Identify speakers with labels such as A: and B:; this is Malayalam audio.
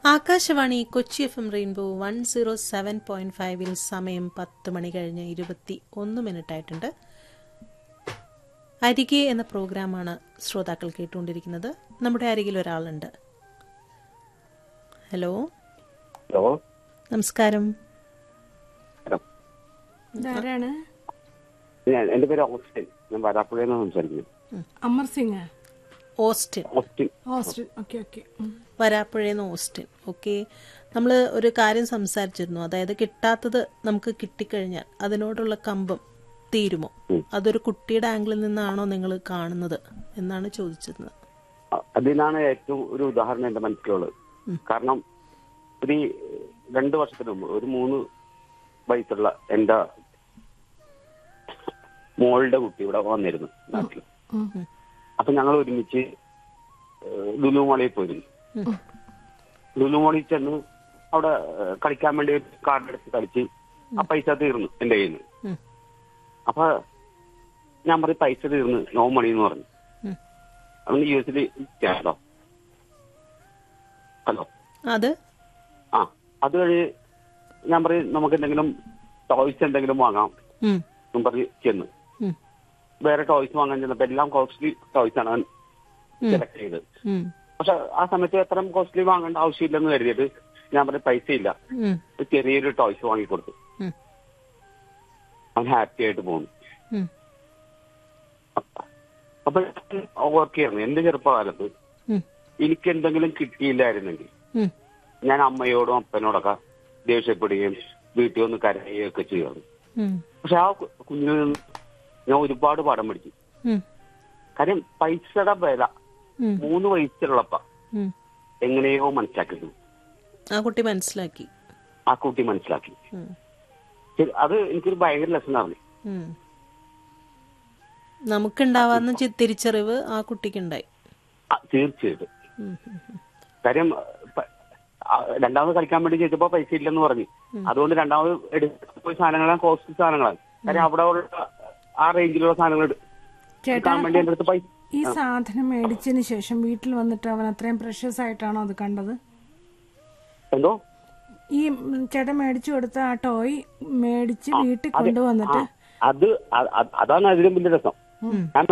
A: Akashvani Kochi F M rainbow one zero seven point ഫൈവിൽ സമയം പത്ത് മണി കഴിഞ്ഞ് ഇരുപത്തി ഒന്ന് മിനിറ്റ് ആയിട്ടുണ്ട് അരികെ എന്ന പ്രോഗ്രാമാണ് ശ്രോതാക്കൾ കേട്ടുകൊണ്ടിരിക്കുന്നത് നമ്മുടെ അരികിൽ ഒരാളുണ്ട് ഹലോ
B: ഹലോ
A: നമസ്കാരം
C: ഇതാരാണ്
B: ഞാൻ എന്റെ പേര് ഓസ്റ്റിൻ ഞാൻ വരാപ്പുഴയിൽ നിന്ന് സംസാരിക്കുന്നു
C: അമർ സിംഗ്
A: ഓസ്റ്റിൻ
B: ഓസ്റ്റിൻ
C: ഓസ്ട്രേ ഓക്കെ ഓക്കെ
A: വരാപ്പുഴയെന്ന് ഓസ്റ്റിൻ ഓക്കെ നമ്മൾ ഒരു കാര്യം സംസാരിച്ചിരുന്നു അതായത് കിട്ടാത്തത് നമുക്ക് കിട്ടിക്കഴിഞ്ഞാൽ അതിനോടുള്ള കമ്പം തീരുമോ അതൊരു കുട്ടിയുടെ ആംഗിളിൽ നിന്നാണോ നിങ്ങൾ കാണുന്നത് എന്നാണ് ചോദിച്ചിരുന്നത്
B: അ- അതിനാണ് ഏറ്റവും ഒരു ഉദാഹരണം എന്റെ മനസ്സിലുള്ളത് കാരണം ഒരു രണ്ട് വർഷത്തിന് മുമ്പ് ഒരു മൂന്ന് വയസ്സുള്ള എന്റെ മോളുടെ കുട്ടി ഇവിടെ വന്നിരുന്നു നാട്ടിൽ അപ്പൊ ഞങ്ങൾ ഒരുമിച്ച് ഏഹ്, ലുലു മോളിൽ പോയിരുന്നു ലുലു മോളിൽ ചെന്ന് അവിടെ ഏഹ്, കളിക്കാൻ വേണ്ടി ഒരു കാർഡ് എടുത്ത് കളിച്ച് ആ പൈസ തീർന്നു എന്റെ കയ്യിൽ നിന്ന്
A: ഉം.
B: അപ്പൊ ഞാൻ പറയും പൈസ തീർന്ന് നോ മണി എന്ന് പറഞ്ഞു
A: ഉം.
B: അതുകൊണ്ട് യു എസിൽ ഹലോ ഹലോ
A: അത്
B: ആ അത് കഴിഞ്ഞ് ഞാൻ പറയും നമുക്ക് എന്തെങ്കിലും ടോയ്സ് എന്തെങ്കിലും വാങ്ങാം
A: ഉം,
B: എന്നും പറഞ്ഞ് ചെന്ന്
A: ഉം,
B: വേറെ ടോയ്സ് വാങ്ങാൻ ചെന്നപ്പോ എല്ലാം കോസ്റ്റ്ലി ടോയ്സ് ആണ് സെലക്ട് ചെയ്തത്
A: ഉം,
B: പക്ഷെ ആ സമയത്ത് അത്രയും കോസ്റ്റ്ലി വാങ്ങേണ്ട ആവശ്യമില്ലെന്ന് കരുതിയിട്ട് ഞാൻ പറയും പൈസ ഇല്ല
A: ഉം,
B: ഒരു ചെറിയൊരു ടോയ്സ് വാങ്ങിക്കൊടുത്തു
A: ഉം,
B: അവൻ ഹാപ്പി ആയിട്ട് പോകുന്നു
A: ഉം,
B: അപ്പൊ വർക്ക് ചെയ്യുന്നു എന്റെ ചെറുപ്പകാലത്ത്
A: ഉം,
B: എനിക്ക് എന്തെങ്കിലും കിട്ടിയില്ലായിരുന്നെങ്കിൽ
A: ഉം,
B: ഞാൻ അമ്മയോടും അപ്പനോടൊക്കെ ദേഷ്യപ്പെടുകയും വീട്ടിൽ വന്ന് കരയുകയും ഒക്കെ ചെയ്യുന്നു
A: ഉം,
B: പക്ഷെ ആ കു- കുഞ്ഞിൽ നിന്ന് ഞാൻ ഒരുപാട് പാഠം പഠിച്ചു
A: ഉം,
B: കാര്യം പൈസയുടെ വില
A: ഉം,
B: മൂന്ന് വയസ്സുള്ളപ്പ
A: ഉം.
B: എങ്ങനെയോ മനസ്സിലാക്കിയിരുന്നു
A: ആ കുട്ടി മനസ്സിലാക്കി
B: ആ കുട്ടി മനസ്സിലാക്കി
A: ഉം,
B: ശരി, അത് എനിക്കൊരു ഭയങ്കര ലെസൺ ആയിരുന്നു
A: ഉം. നമുക്കുണ്ടാവാവുന്ന ചി- തിരിച്ചറിവ് ആ കുട്ടിക്കുണ്ടായി
B: ആ, തീർച്ചയായിട്ടും
A: ഉം, ഉം, ഉം.
B: കാര്യം പ- ആ, രണ്ടാമത് കളിക്കാൻ വേണ്ടി ചോദിച്ചപ്പോ പൈസ ഇല്ലെന്ന് പറഞ്ഞു അതുകൊണ്ട് രണ്ടാമത് എടുത്ത് പോയി സാധനങ്ങളാണ് കോസ്റ്റ്ലി സാധനങ്ങളാണ് കാര്യം അവിടെ ഉള്ള ആ റേഞ്ചിലുള്ള സാധനങ്ങൾ എടു-
C: ചേട്ടാ
B: എടുക്കാൻ വേണ്ടി എന്റെ അടുത്ത് പൈസ
C: ഈ സാധനം മേടിച്ചതിന് ശേഷം വീട്ടിൽ വന്നിട്ട് അവൻ അത്രയും പ്രഷ്യസ് ആയിട്ടാണോ അത് കണ്ടത്
B: എന്തോ
C: ഈ ഉം, ചേട്ടൻ മേടിച്ചു കൊടുത്ത ആ ടോയ് മേടിച്ച് വീട്ടിൽ
B: അതെ.
C: കൊണ്ടുവന്നിട്ട്
B: ആ, അത് അ- അ- അതാണ് അതിലും വലിയ രസം ഞാൻ